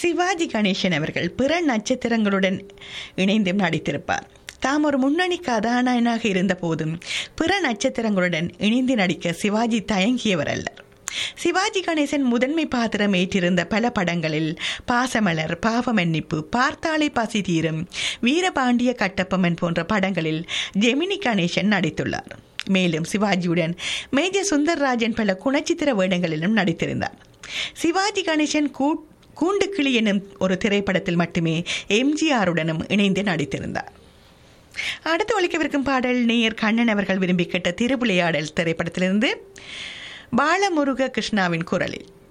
சிவாஜி கணேசன் அவர்கள் பிற நட்சத்திரங்களுடன் இணைந்தும் நடித்திருப்பார் தாம் ஒரு முன்னணி கதாநாயகனாக இருந்த போதும் பிற நட்சத்திரங்களுடன் இணைந்து நடிக்க சிவாஜி தயங்கியவர் அல்லர் சிவாஜி கணேசன் முதன்மை பாத்திரம் ஏற்றிருந்த பல படங்களில் பாசமலர் பாவமன்னிப்பு பார்த்தாலே பசி தீரும் வீரபாண்டிய கட்டப்பம்மன் போன்ற படங்களில் ஜெமினி கணேசன் நடித்துள்ளார் மேலும் சிவாஜியுடன் மேஜர் சுந்தர்ராஜன் பல குணச்சித்திர வேடங்களிலும் நடித்திருந்தார் சிவாஜி கணேசன் கூ கூண்டுக்கிளி எனும் ஒரு திரைப்படத்தில் மட்டுமே எம்ஜிஆருடனும் இணைந்து நடித்திருந்தார் அடுத்து ஒழிக்கவிருக்கும் பாடல் நேயர் கண்ணன் அவர்கள் விரும்பி கேட்ட திருவிளையாடல் திரைப்படத்திலிருந்து பாலமுருக கிருஷ்ணாவின் குரலில்